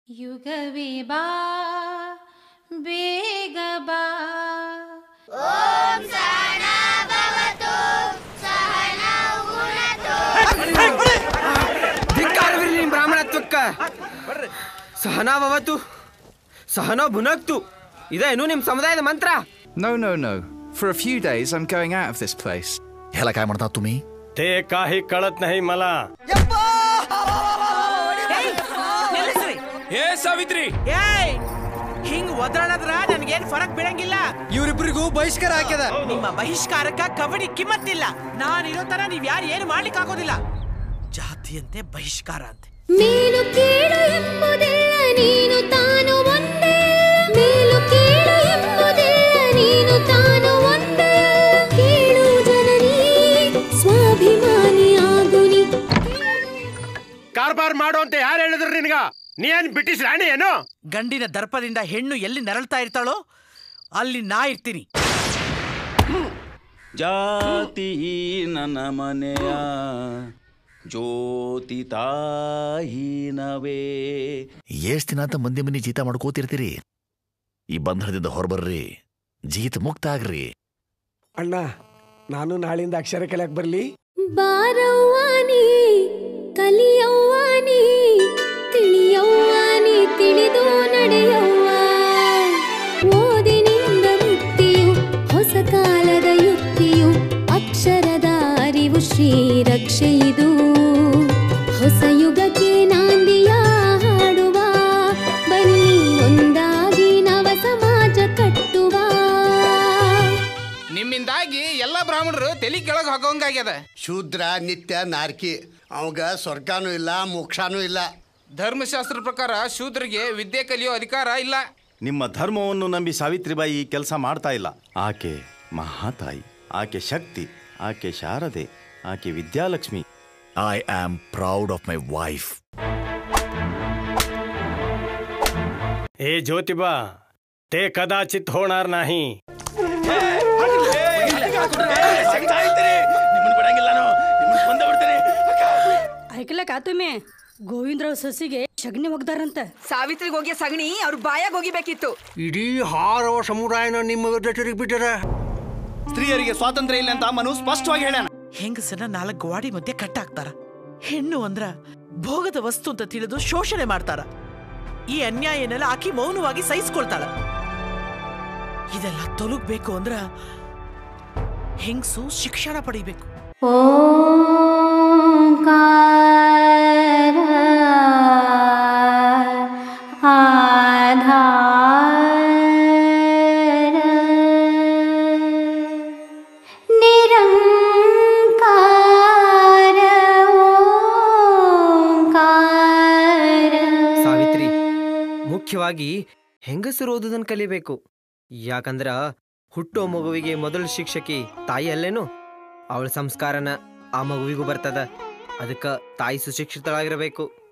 ಯುಗವೇ ಬಾ ಬೇಗ ಬಾ ಧಿಕ್ಕಾರವಿರಲಿ ನಿಮ್ಮ ಬ್ರಾಹ್ಮಣತ್ವಕ್ಕ ಸಹನಾ ಭವತು ಸಹನೋ ಭುನಕ್ತು ಇದೇನು ನಿಮ್ಮ ಸಮುದಾಯದ ಮಂತ್ರ No, no, no. For a few days, I'm going out of this place. ह्याला काय म्हणतात तुम्ही ते काही कळत नाही मला ಏ ಸಾವಿತ್ರಿ ಏಯ್ ಹಿಂಗ್ ಒದರಾಡದ್ರ ನನ್ಗೇನ್ ಫರಕ್ ಬೀಳಂಗಿಲ್ಲ ಇವರಿಬ್ಬರಿಗೂ ಬಹಿಷ್ಕಾರ ಹಾಕ್ಯದ ನಿಮ್ಮ ಬಹಿಷ್ಕಾರಕ್ಕ ಕಬಡ್ಡಿ ಕಿಮ್ಮತ್ತಿಲ್ಲ ನಾನ್ ಇರೋ ತರ ನೀವ್ ಯಾರು ಏನು ಮಾಡ್ಲಿಕ್ಕೆ ಆಗೋದಿಲ್ಲ ಜಾತಿಯಂತೆ ಬಹಿಷ್ಕಾರ ಅಂತೆ ಮೇಲು ಕೀಳು ಎಂಬುದಿಲ್ಲ ನೀನು ತಾನು ಒಂದೇ ಮೇಲು ಕೀಳು ಎಂಬುದಿಲ್ಲ ನೀನು ತಾನು ಒಂದೇ ಕೀಳು ಜನನಿ ಸ್ವಾಭಿಮಾನಿ ಆಗುನಿ ಕಾರ್ಬಾರ್ ಮಾಡು ಅಂತ ಯಾರು ಹೇಳಿದ್ರು ನಿನಗ ನೀ ಏನ್ ಬ್ರಿಟಿಷ್ ರಾಣಿ ಏನು ಗಂಡಿನ ದರ್ಪದಿಂದ ಹೆಣ್ಣು ಎಲ್ಲಿ ನರಳ್ತಾ ಇರ್ತಾಳೋ ಅಲ್ಲಿ ನಾ ಇರ್ತೀನಿ ಜಾತಿ ನನ್ನ ಮನೆಯ ಜ್ಯೋತಿ ತಾಯಿನವೇ ಎಷ್ಟ್ ದಿನ ಅಂತ ಮಂದಿ ಮನಿ ಜೀತ ಮಾಡ್ಕೋತಿರ್ತೀರಿ ಈ ಬಂಧನದಿಂದ ಹೊರಬರ್ರಿ ಜೀತ ಮುಕ್ತ ಆಗ್ರಿ ಅಣ್ಣ ನಾನು ನಾಳಿಂದ ಅಕ್ಷರ ಕಲಿಯಕ್ ಬರ್ಲಿ ಬಾರವ್ವಾನಿ ಕಲಿಯವ್ವಾನಿ ತಿಳಿಯವ್ವಾನಿ ತಿಳಿದು ನಡೆಯವ್ವ ಓದಿನಿಂದ ಮುಕ್ತಿಯು ಹೊಸ ಕಾಲದ ಯುಕ್ತಿಯು ಅಕ್ಷರದ ಅರಿವು ಶ್ರೀ ರಕ್ಷೆ ಇದು ಹೊಸ ಯುಗಕ್ಕೆ ನಾಂದಿಯ ಹಾಡುವ ಬನ್ನಿ ಒಂದಾಗಿ ನವ ಸಮಾಜ ಕಟ್ಟುವ ನಿಮ್ಮಿಂದಾಗಿ ಎಲ್ಲಾ ಬ್ರಾಹ್ಮಣರು ತಲೆ ಕೆಳಗೆ ಹಾಕೋಂಗಾಗ್ಯದ ಶೂದ್ರ ನಿತ್ಯ ನಾರ್ಕಿ ಅವಾಗ ಸ್ವರ್ಗನೂ ಇಲ್ಲ ಮೋಕ್ಷನೂ ಇಲ್ಲ ಧರ್ಮಶಾಸ್ತ್ರ ಪ್ರಕಾರ ಶೂದ್ರಿಗೆ ವಿದ್ಯೆ ಕಲಿಯೋ ಅಧಿಕಾರ ಇಲ್ಲ ನಿಮ್ಮ ಧರ್ಮವನ್ನು ನಂಬಿ ಸಾವಿತ್ರಿಬಾಯಿ ಈ ಕೆಲಸ ಮಾಡ್ತಾ ಇಲ್ಲ ಆಕೆ ಮಹಾತಾಯಿ ಆಕೆ ಶಕ್ತಿ ಆಕೆ ಶಾರದೆ ಆಕೆ Vidyalakshmi I am proud of my wife हे ज्योतिबा ते कदाचित होणार नाही ಐಕಲಕ್ಕ ತುಮೆ ಗೋವಿಂದರಾವ್ ಸಸಿಗೆ ಶಗ್ನಿ ಒಗ್ದಾರಂತ ಸಾವಿತ್ರಿಗೆ ಹೋಗಿ ಸಗಣಿ ಅವ್ರ ಬಾಯಾಗ ಹೋಗಿಬೇಕಿತ್ತು ಇಡೀ ಹಾರವ ಸಮುದಾಯನ ನಿಮ್ಮ ವಿರುದ್ಧ ತಿರುಗಿ ಬಿಟ್ಟರ ಸ್ತ್ರೀಯರಿಗೆ ಸ್ವಾತಂತ್ರ್ಯ ಇಲ್ಲ ಅಂತ ಅಮ್ಮನು ಸ್ಪಷ್ಟವಾಗಿ ಹೇಳ್ಯಾನ ಹೆಂಗಸನ್ನ ನಾಲ್ಕು ಗೋವಾಡಿ ಮಧ್ಯೆ ಕಟ್ಟಾಕ್ತಾರ ಹೆಣ್ಣು ಅಂದ್ರ ಭೋಗದ ವಸ್ತು ಅಂತ ತಿಳಿದು ಶೋಷಣೆ ಮಾಡ್ತಾರ ಈ ಅನ್ಯಾಯನೆಲ್ಲ ಆಕಿ ಮೌನವಾಗಿ ಸಹಿಸ್ಕೊಳ್ತಾಳ ಇದೆಲ್ಲ ತೊಲಗ್ಬೇಕು ಅಂದ್ರ ಹೆಂಗಸು ಶಿಕ್ಷಣ ಪಡಿಬೇಕು ಓಂಕಾರ ಆಧಾರ ನಿರಂಕಾರ ಓಂಕಾರ ಸಾವಿತ್ರಿ ಮುಖ್ಯವಾಗಿ ಹೆಂಗಸರು ಓದುದನ್ನು ಕಲಿಬೇಕು ಯಾಕಂದ್ರ ಹುಟ್ಟೋ ಮಗುವಿಗೆ ಮೊದಲ ಶಿಕ್ಷಕಿ ತಾಯಿ ಅಲ್ಲೇನು ಅವಳ ಸಂಸ್ಕಾರನ ಆ ಮಗುವಿಗೂ ಬರ್ತದ ಅದಕ್ಕ ತಾಯಿ ಸುಶಿಕ್ಷಿತಳಾಗಿರಬೇಕು